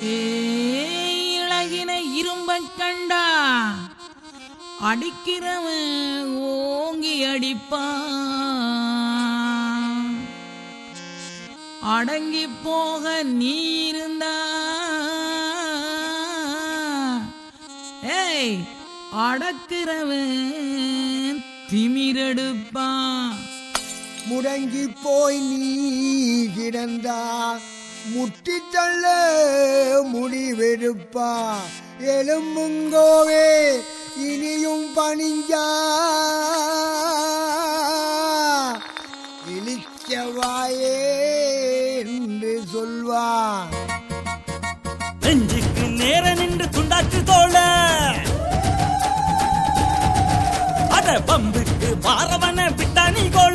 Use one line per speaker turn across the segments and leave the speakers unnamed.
ஏய், இளகின இரும்பக் கண்டா அடிக்கிறவன் ஓங்கி அடிப்பான் அடங்கி போக நீ இருந்தா ஏய் அடக்கிறவன் திமிரெடுப்பான்
முடங்கி போய் நீ கிடந்தா முட்டி தள்ள முடிவெடுப்பா எலும்புங்கோவே இனியும் பணிஞ்சா இழிச்சவாயே என்று சொல்வான்
நெஞ்சுக்கு நேர நின்று துண்டாக்கு தோழ அட பம்புக்கு பாரவன விட்டானி கோல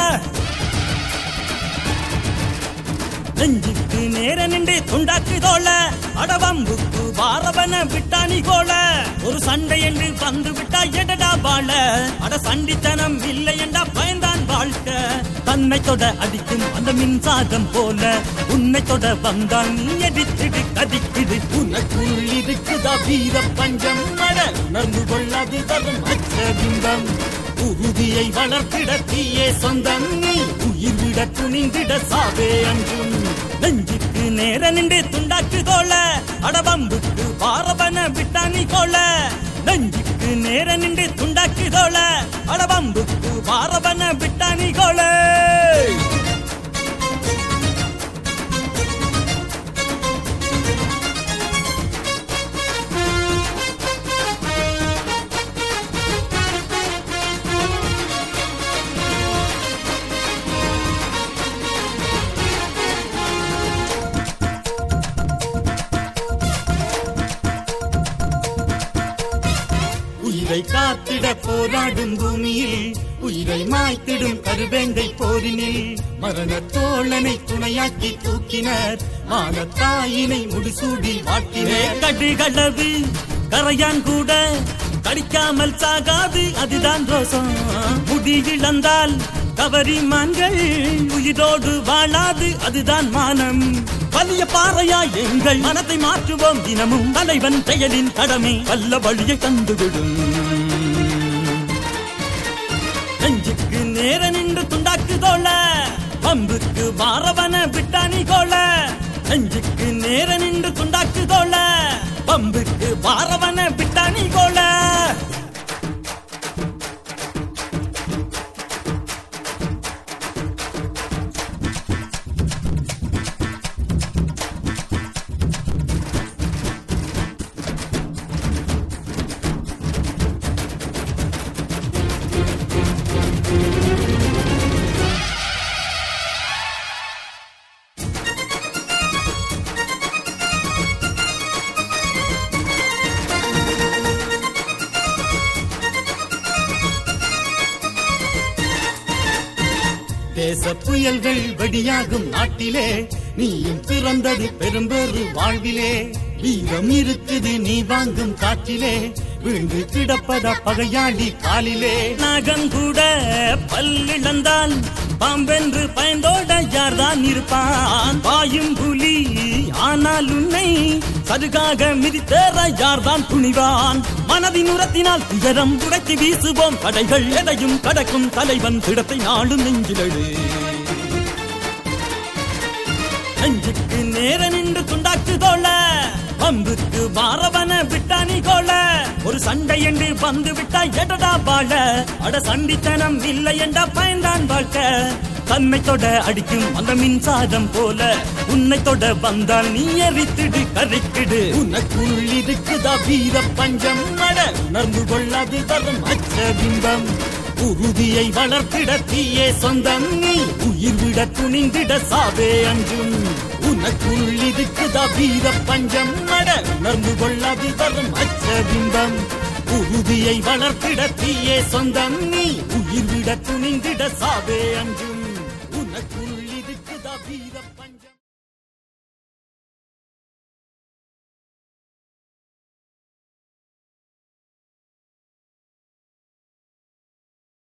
நெஞ்சுக்கு நேர நின்று துண்டாக்கு தோழ அட பம்புக்கு பாரவன விட்டானி கோல ஒரு சண்டை என்று வந்து விட்டா எடடா வாழ அட சண்டித்தனம் இல்லை என்றா பயந்தான் வாழ்க்கை தன்னை தொட அடிக்கும் அந்த மின்சாரம் போல உன்னை தொட வந்தால் நீ எடிச்சிடு கதிக்கிடு உனக்குள் இருக்குதா வீர பஞ்சம் மட உணர்ந்து கொள்ளாது தரும் அச்ச பிம்பம் உறுதியை வளர்த்திட தீயே சொந்தம் நீ உயிர் விட துணிந்திட சாவே அன்றும் நெஞ்சுக்கு நேர நின்று துண்டாக்கு தோழ அடபம்புக்கு பாரபன விட்டானி கோல நெஞ்சுக்கு நேர நின்று துண்டாக்கு தோழ அடபம்புக்கு பாரபன விட்டானி கோல உயிரை காத்திட போராடும் பூமியில் உயிரை மாய்த்திடும் கருவேங்கை போரினில் மரண தோழனை துணையாக்கி தூக்கினர் மானத்தாயினை முடிசூடி வாட்டினர் கடுகளவு கரையான் கூட கடிக்காமல் சாகாது அதுதான் ரோசம் முடி இழந்தால் கவரி மான்கள் உயிரோடு வாழாது அதுதான் மானம் வலிய பாறையா எங்கள் மனத்தை மாற்றுவோம் தினமும் தலைவன் செயலின் கடமை வல்ல வழியை தந்துவிடும் நெஞ்சுக்கு நேர நின்று துண்டாக்கு தோழ பம்புக்கு வாரவன விட்டானி கோல நெஞ்சுக்கு நேர நின்று துண்டாக்கு தோழ பம்புக்கு வாரவன விட்டானி கோல தேச புயல்கள் வெடியாகும் நாட்டிலே நீயும் பிறந்தது பெரும்பெரு வாழ்விலே வீரம் இருக்குது நீ வாங்கும் காற்றிலே விழுந்து கிடப்பதா பகையாளி காலிலே நகங்கூட பல்லிழந்தால் பாம்பென்று பயந்தோட யார்தான் இருப்பான் பாயும் புலி ஆனால் உன்னை சருகாக மிதித்தேற யார்தான் துணிவான் மனதின் உரத்தினால் துயரம் துடைத்து வீசுவோம் படைகள் எதையும் கடக்கும் தலைவன் திடத்தை நாளும் நெஞ்சிலடு நெஞ்சுக்கு நேர நின்று துண்டாக்கு தோழ பம்புக்கு வாரவன விட்டானி கோல ஒரு சண்டை என்று வந்து விட்டா எடடா வாழ அட சண்டித்தனம் இல்லை என்றா பயந்தான் வாழ்க்கை தன்னை தொட அடிக்கும் அந்த மின்சாரம் போல உன்னை தொட வந்தால் நீ எரித்திடு கரைக்கிடு உனக்குள் இருக்குதா வீர பஞ்சம் மட உணர்ந்து கொள்ளாது தரும் அச்ச பிம்பம் உறுதியை வளர்த்திட தீயே சொந்தம் நீ உயிர் விட துணிந்திட சாவே அஞ்சும் உனக்குள் இருக்குதா வீர பஞ்சம் மட உணர்ந்து கொள்ளாது தரும் அச்ச பிம்பம் உறுதியை வளர்த்திட தீயே சொந்தம் நீ உயிர் விட துணிந்திட சாவே அஞ்சும் உனக்குள் இருக்குதா வீர